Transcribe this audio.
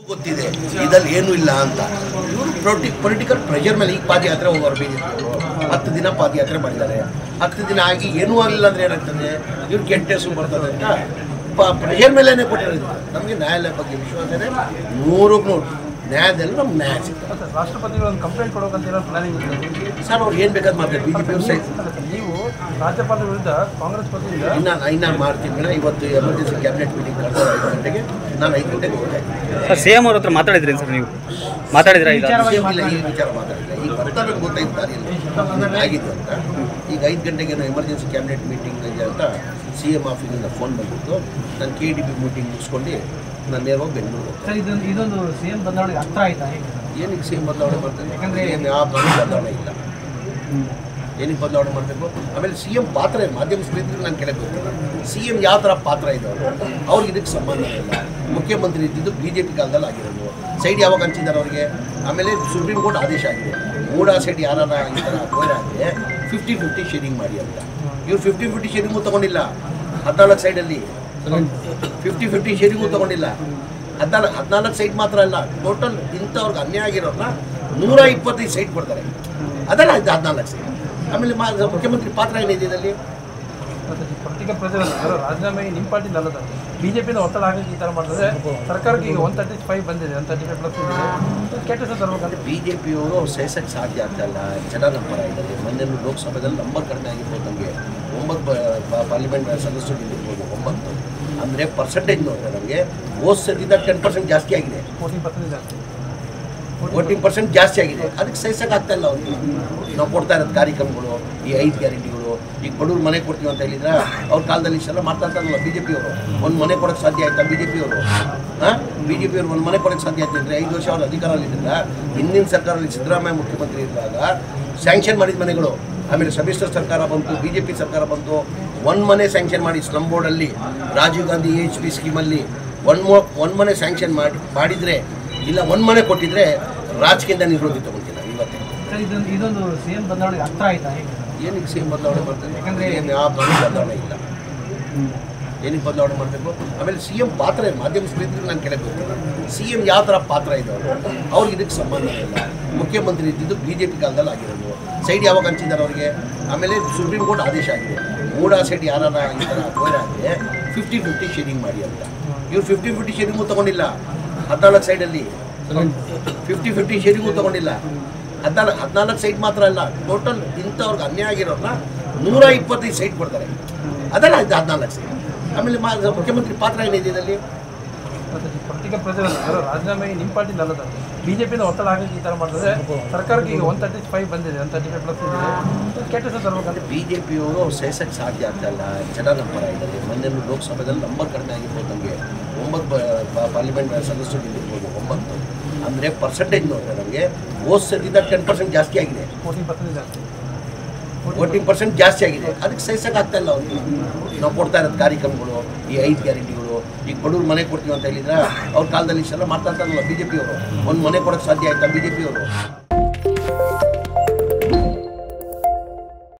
ಗೊತ್ತಿದೆ ಇದಲ್ಲಿ ಏನೂ ಇಲ್ಲ ಅಂತ ಇವರು ಪ್ರೊಟಿ ಪೊಲಿಟಿಕಲ್ ಪ್ರೆಷರ್ ಮೇಲೆ ಈಗ ಪಾದಯಾತ್ರೆ ಹೋಗೋರು ಬಿ ಹತ್ತು ದಿನ ಪಾದಯಾತ್ರೆ ಮಾಡಿದ್ದಾರೆ ಹತ್ತು ದಿನ ಆಗಿ ಏನೂ ಆಗಲಿಲ್ಲ ಅಂದರೆ ಏನಾಗ್ತದೆ ಇವ್ರು ಕೆಟ್ಟ ಹೆಸರು ಬರ್ತದೆ ಅಂತ ಪ ಪ್ರೆಷರ್ ಮೇಲೇ ಕೊಟ್ಟಿರೋದು ನಮಗೆ ನ್ಯಾಯಾಲಯ ಬಗ್ಗೆ ವಿಶ್ವಾಸ ಇದೆ ನೂರಕ್ಕೆ ನೂರು ನ್ಯಾಯದಲ್ಲಿ ನಮ್ಗೆ ನ್ಯಾಯ ಸಿಗ್ತದೆ ಮತ್ತೆ ರಾಷ್ಟ್ರಪತಿಗಳು ಒಂದು ಕಂಪ್ಲೇಂಟ್ ಕೊಡೋಕಂತ ಏನೋ ಪ್ಲಾನಿಂಗ್ ಇದೆ ಸರ್ ಅವ್ರು ಏನು ಬೇಕಾದ್ರೆ ಮಾಡ್ತಾರೆ ಬಿ ಜೆ ಪಿ ಅವ್ರು ಸೈ ಮತ್ತೆ ನೀವು ರಾಜ್ಯಪಾಲರ ವಿರುದ್ಧ ಕಾಂಗ್ರೆಸ್ ಪಕ್ಷದಿಂದ ಇನ್ನು ಇನ್ನು ಮಾಡ್ತೀನಿ ಮೇಡಮ್ ಇವತ್ತು ಎಮರ್ಜೆನ್ಸಿ ಕ್ಯಾಬಿನೆಟ್ ಮೀಟಿಂಗ್ ಕರೆದ್ರೆ ಐದು ಗಂಟೆಗೆ ನಾನು ಐದು ಗಂಟೆಗೆ ಹೋಗ್ತಾ ಇದ್ದೀನಿ ಸರ್ ಸಿ ಎಂ ಅವ್ರ ಹತ್ರ ಮಾತಾಡಿದ್ರಿ ಸರ್ ನೀವು ಮಾತಾಡಿದ್ರಾ ಈಗ ವಿಷಯ ಇಲ್ಲ ಈ ವಿಚಾರ ಮಾತಾಡಿಲ್ಲ ಈಗ ಬರ್ತಾರೆ ಗೊತ್ತಾಯ್ತು ದಾರಿಯಲ್ಲಿ ಆಗಿದ್ದು ಅಂತ ಈಗ ಐದು ಗಂಟೆಗೆ ಏನೋ ಎಮರ್ಜೆನ್ಸಿ ಕ್ಯಾಬಿನೆಟ್ ಮೀಟಿಂಗ್ ಇದೆ ಅಂತ ಸಿ ಎಮ್ ಆಫೀಸಿಂದ ಫೋನ್ ಬಂದಿತ್ತು ನಾನು ಕೆ ಡಿ ಬಿ ಮೀಟಿಂಗ್ ಮುಗಿಸ್ಕೊಂಡು ನಾನು ನೇರವಾಗಿ ಬೆಂಗಳೂರು ಹೋಗ್ತೀನಿ ಸರ್ ಇದೊಂದು ಇದೊಂದು ಸಿ ಎಂ ಬದಲಾವಣೆಗೆ ಹತ್ರ ಆಯ್ತಾ ಹೇಗೆ ಏನಕ್ಕೆ ಸಿ ಎಮ್ ಬದಲಾವಣೆ ಮಾಡ್ತಾರೆ ಯಾಕಂದ್ರೆ- ಏನು ಯಾವ ಬದಲಾವಣೆ ಇಲ್ಲ ಏನಕ್ಕೆ ಬದಲಾವಣೆ ಮಾಡಬೇಕು ಆಮೇಲೆ ಸಿ ಎಂ ಪಾತ್ರ ಏನು ಮಾಧ್ಯಮ ಸ್ನೇಹಿತರಿಗೆ ನಾನು ಕೆಳಗೆ ಹೋಗ್ತೀನಿ ಸಿ ಎಂ ಯಾವ ಥರ ಪಾತ್ರ ಇದೆ ಅವರು ಅವ್ರಿಗೆ ಇದಕ್ಕೆ ಸಂಬಂಧ ಇಲ್ಲ ಮುಖ್ಯಮಂತ್ರಿ ಇದ್ದಿದ್ದು ಬಿ ಜೆ ಪಿ ಕಾಲದಲ್ಲಿ ಆಗಿರೋದು ಸೈಡ್ ಯಾವಾಗ ಹಂಚಿದ್ದಾರೆ ಅವರಿಗೆ ಆಮೇಲೆ ಸುಪ್ರೀಂ ಕೋರ್ಟ್ ಆದೇಶ ಆಗಿದೆ ಮೂಡ ಸೈಡ್ ಯಾರು ಈ ಥರ ಅಕ್ವೈರ್ ಆದರೆ ಫಿಫ್ಟಿ ಫಿಫ್ಟಿ ಶೇರಿಂಗ್ ಮಾಡಿ ಅಂತ ಇವ್ರು ಫಿಫ್ಟಿ ಫಿಫ್ಟಿ ಶೇರಿಂಗು ತೊಗೊಂಡಿಲ್ಲ ಹದಿನಾಲ್ಕು ಸೈಡಲ್ಲಿ ಫಿಫ್ಟಿ ಫಿಫ್ಟಿ ಶೇರಿಂಗು ತೊಗೊಂಡಿಲ್ಲ ಹದಿನಾಲ್ಕು ಹದಿನಾಲ್ಕು ಸೈಟ್ ಮಾತ್ರ ಅಲ್ಲ ಟೋಟಲ್ ಇಂಥವ್ರಿಗೆ ಅನ್ಯಾಯ ಆಗಿರೋರ್ನ ನೂರ ಇಪ್ಪತ್ತೈದು ಸೈಟ್ ಕೊಡ್ತಾರೆ ಅದಲ್ಲ ಇದು ಹದಿನಾಲ್ಕು ಸೈಟ್ ಆಮೇಲೆ ಮಾ ಮುಖ್ಯಮಂತ್ರಿ ಪಾತ್ರ ಏನಿದೆ ಇದರಲ್ಲಿ ಮತ್ತೆ ಪೊಲಿಟಿಕಲ್ ಪ್ರೆಷರ್ ಯಾರೋ ರಾಜೀನಾಮೆ ನಿಮ್ಮ ಪಾರ್ಟಿಯಿಂದ ಅಲ್ಲದ ಬಿಜೆಪಿಯಿಂದ ಒತ್ತಡ ಹಾಕಿ ಈ ಥರ ಮಾಡಿದ್ರೆ ಸರ್ಕಾರಕ್ಕೆ ಈಗ ಒನ್ ತರ್ಟಿ ಫೈವ್ ಬಂದಿದೆ ಒನ್ ತರ್ಟಿ ಫೈವ್ ಪ್ಲಸ್ ಇದೆ ಕೆಟ್ಟ ಹೆಸರು ತರಬೇಕಂತ ಬಿ ಜೆ ಪಿಯವರು ಅವ್ರು ಸಹಿಸಕ್ಕೆ ಸಾಧ್ಯ ಆಗ್ತಾ ಇಲ್ಲ ಜನ ನಮ್ಮ ಪರ ಇದ್ದಾರೆ ಮೊನ್ನೆ ಲೋಕಸಭೆದಲ್ಲಿ ನಂಬರ್ ಕಡಿಮೆ ಆಗಿರ್ಬೋದು ನಮಗೆ ಒಂಬತ್ತು ಪಾರ್ಲಿಮೆಂಟ್ ಸದಸ್ಯರು ಇರ್ಬೋದು ಒಂಬತ್ತು ಅಂದರೆ ಪರ್ಸೆಂಟೇಜ್ ನೋಡಿದ್ರೆ ನಮಗೆ ಹೋದ್ ಸತಿದ ಟೆನ್ ಪರ್ಸೆಂಟ್ ಜಾಸ್ತಿ ಆಗಿದೆ ಫೋರ್ಟೀನ್ ಪರ್ಸೆಂಟ್ ಜಾಸ್ತಿ ಫೋರ್ಟೀನ್ ಪರ್ಸೆಂಟ್ ಜಾಸ್ತಿ ಆಗಿದೆ ಅದಕ್ಕೆ ಸಹಿಸಕ್ಕೆ ಆಗ್ತಾ ಇಲ್ಲ ಅವ್ರಿಗೆ ನಾವು ಕೊಡ್ತಾ ಇರೋದು ಕಾರ್ಯಕ್ರಮಗಳು ಈ ಐದು ಗ್ಯಾರಂಟಿಗಳು ಈಗ ಬಡವ್ರು ಮನೆ ಕೊಡ್ತೀವಿ ಅಂತ ಹೇಳಿದ್ರೆ ಅವ್ರ ಕಾಲದಲ್ಲಿ ಇಷ್ಟೆಲ್ಲ ಮಾಡ್ತಾ ಇರ್ತಾರಲ್ಲ ಬಿ ಜೆ ಪಿಯವರು ಒಂದು ಮನೆ ಕೊಡೋಕ್ಕೆ ಸಾಧ್ಯ ಆಯ್ತಾ ಬಿ ಜೆ ಪಿಯವರು ಹಾಂ ಬಿ ಜೆ ಪಿಯವರು ಒಂದು ಮನೆ ಕೊಡೋಕ್ಕೆ ಸಾಧ್ಯ ಆಯ್ತು ಅಂದರೆ ಐದು ವರ್ಷ ಅವ್ರ ಅಧಿಕಾರದಲ್ಲಿ ಇದ್ದಿಲ್ಲ ಹಿಂದಿನ ಸರ್ಕಾರದಲ್ಲಿ ಸಿದ್ದರಾಮಯ್ಯ ಮುಖ್ಯಮಂತ್ರಿ ಇದ್ದಾಗ ಸ್ಯಾಂಕ್ಷನ್ ಮಾಡಿದ ಮನೆಗಳು ಆಮೇಲೆ ಸಮ್ಮಿಶ್ರ ಸರ್ಕಾರ ಬಂತು ಬಿ ಜೆ ಪಿ ಸರ್ಕಾರ ಬಂತು ಒಂದು ಮನೆ ಸ್ಯಾಂಕ್ಷನ್ ಮಾಡಿ ಸ್ಲಮ್ ಬೋರ್ಡಲ್ಲಿ ರಾಜೀವ್ ಗಾಂಧಿ ಎಚ್ ಪಿ ಸ್ಕೀಮಲ್ಲಿ ಒನ್ ಮೋ ಒಂದು ಮನೆ ಸ್ಯಾಂಕ್ಷನ್ ಮಾಡಿ ಮಾಡಿದರೆ ಇಲ್ಲ ಒಂದು ಮನೆ ಕೊಟ್ಟಿದ್ರೆ ರಾಜಕೀಯದಿಂದ ನಿವೃತ್ತಿ ತಗೊಳ್ತೀನಿ ನಾನು ಇವತ್ತೇ ಸರ್ ಇದೊಂದು ಇದೊಂದು ಸಿ ಎಂ ಬದಲಾವಣೆಗೆ ಹತ್ರ ಆಯ್ತಾ ಹೇಗೆ ಏನಕ್ಕೆ ಸಿ ಎಂ ಬದಲಾವಣೆ ಮಾಡ್ತಾರೆ ಯಾಕಂದ್ರೆ- ಏನು ಯಾವ ಬದಲಾವಣೆ ಇಲ್ಲ ಏನಕ್ಕೆ ಬದಲಾವಣೆ ಮಾಡಬೇಕು ಆಮೇಲೆ ಸಿ ಎಂ ಪಾತ್ರ ಏನು ಮಾಧ್ಯಮ ಸ್ನೇಹಿತರಿಗೆ ನಾನು ಕೆಳಗೆ ಹೋಗ್ತೀನಿ ಸಿ ಎಂ ಯಾವ ಥರ ಪಾತ್ರ ಇದೆ ಅವರು ಅವ್ರಿಗೆ ಇದಕ್ಕೆ ಸಂಬಂಧ ಇಲ್ಲ ಮುಖ್ಯಮಂತ್ರಿ ಇದ್ದಿದ್ದು ಬಿ ಜೆ ಪಿ ಕಾಲದಲ್ಲಿ ಆಗಿರೋದು ಸೈಡ್ ಯಾವಾಗ ಹಂಚಿದ್ದಾರೆ ಅವರಿಗೆ ಆಮೇಲೆ ಸುಪ್ರೀಂ ಕೋರ್ಟ್ ಆದೇಶ ಆಗಿದೆ ಮೂಡ ಸೈಡ್ ಯಾರು ಈ ಥರ ಅಕ್ವೈರ್ ಆದರೆ ಫಿಫ್ಟಿ ಫಿಫ್ಟಿ ಶೇರಿಂಗ್ ಮಾಡಿ ಅಂತ ಇವ್ರು ಫಿಫ್ಟಿ ಫಿಫ್ಟಿ ಶೇರಿಂಗು ತೊಗೊಂಡಿಲ್ಲ ಹದಿನಾಲ್ಕು ಸೈಡಲ್ಲಿ ಫಿಫ್ಟಿ ಫಿಫ್ಟಿ ಶೇರಿಂಗು ತೊಗೊಂಡಿಲ್ಲ ಹದಿನಾಲ್ಕು ಹದಿನಾಲ್ಕು ಸೈಟ್ ಮಾತ್ರ ಅಲ್ಲ ಟೋಟಲ್ ಇಂಥವ್ರಿಗೆ ಅನ್ಯಾಯ ಆಗಿರೋರ್ನ ನೂರ ಇಪ್ಪತ್ತೈದು ಸೈಟ್ ಕೊಡ್ತಾರೆ ಅದಲ್ಲ ಇದು ಹದಿನಾಲ್ಕು ಸೈಟ್ ಆಮೇಲೆ ಮಾ ಮುಖ್ಯಮಂತ್ರಿ ಪಾತ್ರ ಏನಿದೆ ಇದರಲ್ಲಿ ಮತ್ತೆ ಪೊಲಿಟಿಕಲ್ ಪ್ರೆಷರ್ ಯಾರೋ ರಾಜೀನಾಮೆ ನಿಮ್ಮ ಪಾರ್ಟಿಯಿಂದ ಅಲ್ಲದ ಬಿಜೆಪಿಯಿಂದ ಒತ್ತಡ ಹಾಕಿ ಈ ಥರ ಮಾಡಿದ್ರೆ ಸರ್ಕಾರಕ್ಕೆ ಈಗ ಒನ್ ತರ್ಟಿ ಫೈವ್ ಬಂದಿದೆ ಒನ್ ತರ್ಟಿ ಫೈವ್ ಪ್ಲಸ್ ಇದೆ ಕೆಟ್ಟ ಹೆಸರು ತರಬೇಕಂತ ಬಿ ಜೆ ಪಿಯವರು ಅವ್ರು ಸಹಿಸಕ್ಕೆ ಸಾಧ್ಯ ಆಗ್ತಾ ಇಲ್ಲ ಜನ ನಮ್ಮ ಪರ ಇದ್ದಾರೆ ಮೊನ್ನೆ ಲೋಕಸಭೆದಲ್ಲಿ ನಂಬರ್ ಕಡಿಮೆ ಆಗಿರ್ಬೋದು ನಮಗೆ ಒಂಬತ್ತು ಪಾರ್ಲಿಮೆಂಟ್ ಸದಸ್ಯರು ಇರ್ಬೋದು ಒಂಬತ್ತು ಅಂದರೆ ಪರ್ಸೆಂಟೇಜ್ ನೋಡಿದ್ರೆ ನಮಗೆ ಹೋದ್ ಸತಿದ ಟೆನ್ ಪರ್ಸೆಂಟ್ ಜಾಸ್ತಿ ಆಗಿದೆ ಫೋರ್ಟೀನ್ ಪರ್ಸೆಂಟ್ ಜಾಸ್ತಿ ಫೋರ್ಟೀನ್ ಪರ್ಸೆಂಟ್ ಜಾಸ್ತಿ ಆಗಿದೆ ಅದಕ್ಕೆ ಸಹಿಸಕ್ಕೆ ಆಗ್ತಾ ಇಲ್ಲ ಅವ್ರಿಗೆ ನಾವು ಕೊಡ್ತಾ ಇರೋದು ಕಾರ್ಯಕ್ರಮಗಳು ಈ ಐದು ಗ್ಯಾರಂಟಿಗಳು ಈಗ ಬಡವ್ರು ಮನೆ ಕೊಡ್ತೀವಿ ಅಂತ ಹೇಳಿದ್ರೆ ಅವ್ರ ಕಾಲದಲ್ಲಿ ಇಷ್ಟೆಲ್ಲ ಮಾಡ್ತಾ ಇರ್ತಾರಲ್ಲ ಬಿ ಜೆ ಪಿಯವರು ಒಂದು ಮನೆ ಕೊಡೋಕ್ಕೆ ಸಾಧ್ಯ ಆಯ್ತಾ ಬಿ ಜೆ ಪಿಯವರು